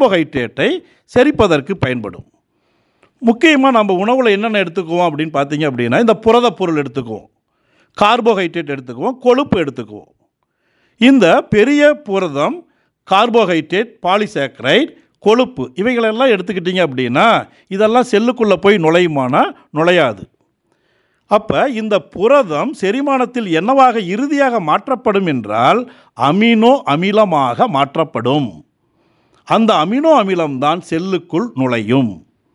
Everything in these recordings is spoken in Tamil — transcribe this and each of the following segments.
கார்போஹைட்ரேட்டை செரிப்பதற்கு பயன்படும் முக்கியமாக நம்ம உணவில் என்னென்ன எடுத்துக்குவோம் அப்படின்னு பார்த்தீங்க அப்படின்னா இந்த புரத பொருள் எடுத்துக்குவோம் கார்போஹைட்ரேட் எடுத்துக்குவோம் கொழுப்பு எடுத்துக்குவோம் இந்த பெரிய புரதம் கார்போஹைட்ரேட் பாலிசாக்கரைட் கொழுப்பு இவைகளெல்லாம் எடுத்துக்கிட்டீங்க அப்படின்னா இதெல்லாம் செல்லுக்குள்ளே போய் நுழையுமானா நுழையாது அப்போ இந்த புரதம் செரிமானத்தில் என்னவாக இறுதியாக மாற்றப்படும் என்றால் அமினோ அமிலமாக மாற்றப்படும் அந்த அமினோ அமிலம்தான் செல்லுக்குள் நுழையும்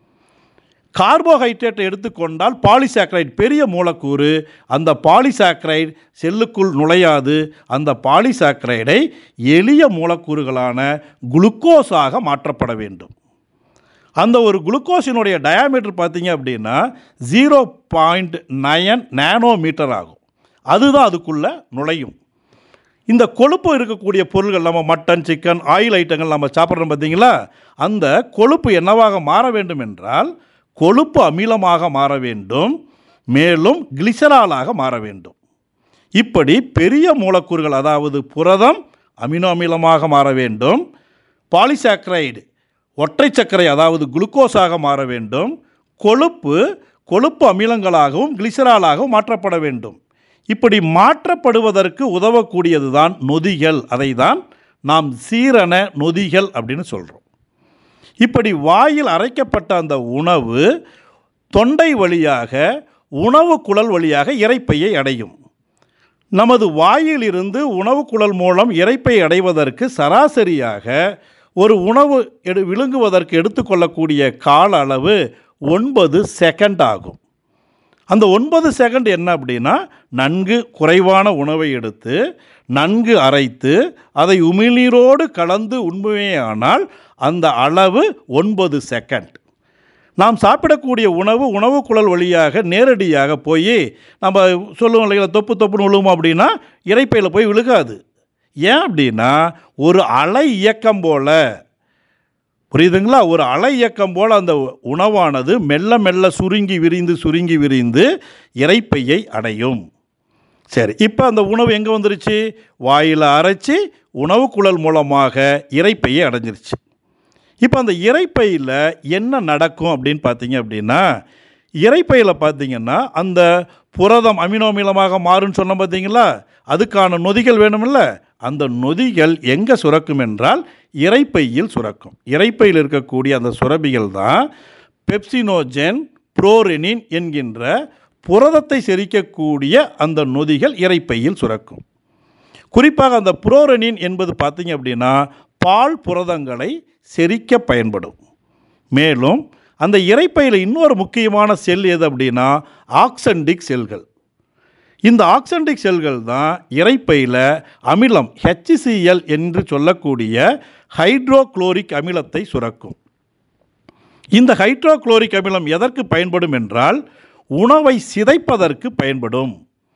கார்போஹைட்ரேட்டை எடுத்துக்கொண்டால் பாலிசாக்கரைட் பெரிய மூலக்கூறு அந்த பாலிசாக்கரைட் செல்லுக்குள் நுழையாது அந்த பாலிசாக்கரைடை எளிய மூலக்கூறுகளான குளுக்கோஸாக மாற்றப்பட வேண்டும் அந்த ஒரு குளுக்கோஸினுடைய டயாமீட்டர் பார்த்தீங்க அப்படின்னா ஜீரோ பாயிண்ட் நயன் நேனோமீட்டர் ஆகும் அதுதான் அதுக்குள்ளே நுழையும் இந்த கொழுப்பு இருக்கக்கூடிய பொருள்கள் நம்ம மட்டன் சிக்கன் ஆயில் ஐட்டங்கள் நம்ம சாப்பிட்றோம் பார்த்தீங்களா அந்த கொழுப்பு என்னவாக மாற வேண்டும் என்றால் கொழுப்பு அமிலமாக மாற வேண்டும் மேலும் கிளிசராலாக மாற வேண்டும் இப்படி பெரிய மூலக்கூறுகள் அதாவது புரதம் அமினோ அமிலமாக மாற வேண்டும் பாலிசாக்கரைடு ஒற்றை சர்க்கரை அதாவது குளுக்கோஸாக மாற வேண்டும் கொழுப்பு கொழுப்பு அமிலங்களாகவும் கிளிசராலாகவும் மாற்றப்பட வேண்டும் இப்படி மாற்றப்படுவதற்கு உதவக்கூடியது தான் நொதிகள் அதை தான் நாம் சீரண நொதிகள் அப்படின்னு சொல்கிறோம் இப்படி வாயில் அரைக்கப்பட்ட அந்த உணவு தொண்டை வழியாக உணவு குழல் வழியாக இரைப்பையை அடையும் நமது வாயிலிருந்து உணவு குழல் மூலம் இரைப்பை அடைவதற்கு சராசரியாக ஒரு உணவு எடு விழுங்குவதற்கு எடுத்துக்கொள்ளக்கூடிய கால அளவு ஒன்பது செகண்ட் ஆகும் அந்த ஒன்பது செகண்ட் என்ன அப்படின்னா நன்கு குறைவான உணவை எடுத்து நன்கு அரைத்து அதை உமிழ்நீரோடு கலந்து உண்மையானால் அந்த அளவு ஒன்பது செகண்ட் நாம் சாப்பிடக்கூடிய உணவு உணவு குழல் வழியாக நேரடியாக போய் நம்ம சொல்லுவோம் இல்லைங்களா தொப்பு தொப்புன்னு விழுவோம் அப்படின்னா இறைப்பையில் போய் விழுகாது ஏன் அப்படின்னா ஒரு அலை இயக்கம் போல புரியுதுங்களா ஒரு அலை இயக்கம் போல் அந்த உணவானது மெல்ல மெல்ல சுருங்கி விரிந்து சுருங்கி விரிந்து இறைப்பையை அடையும் சரி இப்போ அந்த உணவு எங்கே வந்துருச்சு வாயில் அரைச்சி உணவு குழல் மூலமாக இறைப்பையை அடைஞ்சிருச்சு இப்போ அந்த இறைப்பையில் என்ன நடக்கும் அப்படின்னு பார்த்தீங்க அப்படின்னா இறைப்பையில் பார்த்தீங்கன்னா அந்த புரதம் அமினோ அமிலமாக மாறுன்னு சொன்னோம் பார்த்தீங்களா அதுக்கான நொதிகள் வேணுமில்ல அந்த நொதிகள் எங்கே சுரக்கும் என்றால் இறைப்பையில் சுரக்கும் இறைப்பையில் இருக்கக்கூடிய அந்த சுரபிகள் தான் பெப்சினோஜென் புரோரெனின் என்கின்ற புரதத்தை செரிக்கக்கூடிய அந்த நொதிகள் இறைப்பையில் சுரக்கும் குறிப்பாக அந்த புரோரெனின் என்பது பார்த்தீங்க அப்படின்னா பால் புரதங்களை செரிக்க பயன்படும் மேலும் அந்த இறைப்பையில் இன்னொரு முக்கியமான செல் எது அப்படின்னா ஆக்சண்டிக் செல்கள் இந்த ஆக்சண்டிக் செல்கள் தான் இறைப்பையில் அமிலம் HCl என்று சொல்லக்கூடிய ஹைட்ரோகுளோரிக் அமிலத்தை சுரக்கும் இந்த ஹைட்ரோகுளோரிக் அமிலம் எதற்கு பயன்படும் என்றால் உணவை சிதைப்பதற்கு பயன்படும்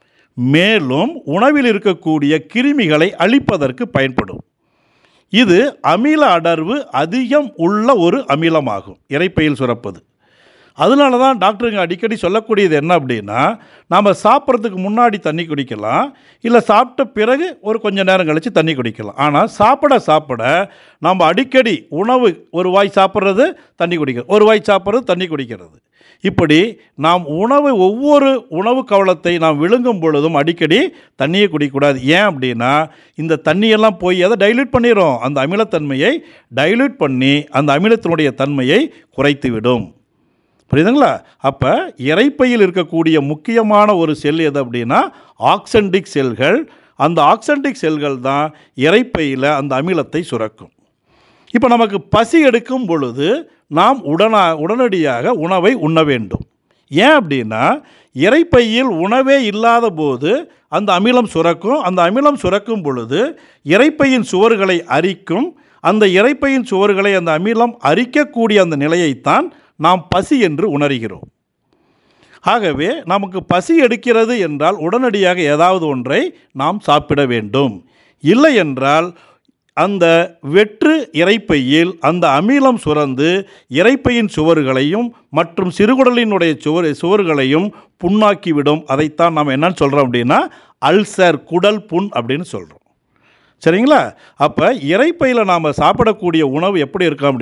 மேலும் உணவில் இருக்கக்கூடிய கிருமிகளை அழிப்பதற்கு பயன்படும் இது அமில அடர்வு அதிகம் உள்ள ஒரு அமிலமாகும் இறைப்பையில் சுரப்பது அதனால தான் டாக்டருங்க அடிக்கடி சொல்லக்கூடியது என்ன அப்படின்னா நாம் சாப்பிட்றதுக்கு முன்னாடி தண்ணி குடிக்கலாம் இல்லை சாப்பிட்ட பிறகு ஒரு கொஞ்ச நேரம் கழித்து தண்ணி குடிக்கலாம் ஆனால் சாப்பிட சாப்பிட நாம் அடிக்கடி உணவு ஒரு வாய் சாப்பிட்றது தண்ணி குடிக்கிறது ஒரு வாய் சாப்பிட்றது தண்ணி குடிக்கிறது இப்படி நாம் உணவு ஒவ்வொரு உணவு கவலத்தை நாம் விழுங்கும் பொழுதும் அடிக்கடி தண்ணியை குடிக்கக்கூடாது ஏன் அப்படின்னா இந்த தண்ணியெல்லாம் போய் அதை டைல்யூட் பண்ணிடும் அந்த அமிலத்தன்மையை டைல்யூட் பண்ணி அந்த அமிலத்தினுடைய தன்மையை குறைத்து விடும் புரியுதுங்களா அப்போ இறைப்பையில் இருக்கக்கூடிய முக்கியமான ஒரு செல் எது அப்படின்னா ஆக்சண்டிக் செல்கள் அந்த ஆக்சண்டிக் செல்கள் தான் இறைப்பையில் அந்த அமிலத்தை சுரக்கும் இப்போ நமக்கு பசி எடுக்கும் பொழுது நாம் உடனா உடனடியாக உணவை உண்ண வேண்டும் ஏன் அப்படின்னா இறைப்பையில் உணவே இல்லாத போது அந்த அமிலம் சுரக்கும் அந்த அமிலம் சுரக்கும் பொழுது இறைப்பையின் சுவர்களை அரிக்கும் அந்த இறைப்பையின் சுவர்களை அந்த அமிலம் அரிக்கக்கூடிய அந்த நிலையைத்தான் நாம் பசி என்று உணர்கிறோம் ஆகவே நமக்கு பசி எடுக்கிறது என்றால் உடனடியாக ஏதாவது ஒன்றை நாம் சாப்பிட வேண்டும் இல்லை என்றால் அந்த வெற்று இறைப்பையில் அந்த அமிலம் சுரந்து இறைப்பையின் சுவர்களையும் மற்றும் சிறுகுடலினுடைய சுவர் சுவர்களையும் புண்ணாக்கிவிடும் அதைத்தான் நாம் என்னன்னு சொல்கிறோம் அப்படின்னா அல்சர் குடல் புண் அப்படின்னு சொல்கிறோம் சரிங்களா அப்போ இறைப்பையில் நாம் சாப்பிடக்கூடிய உணவு எப்படி இருக்கும் அப்படி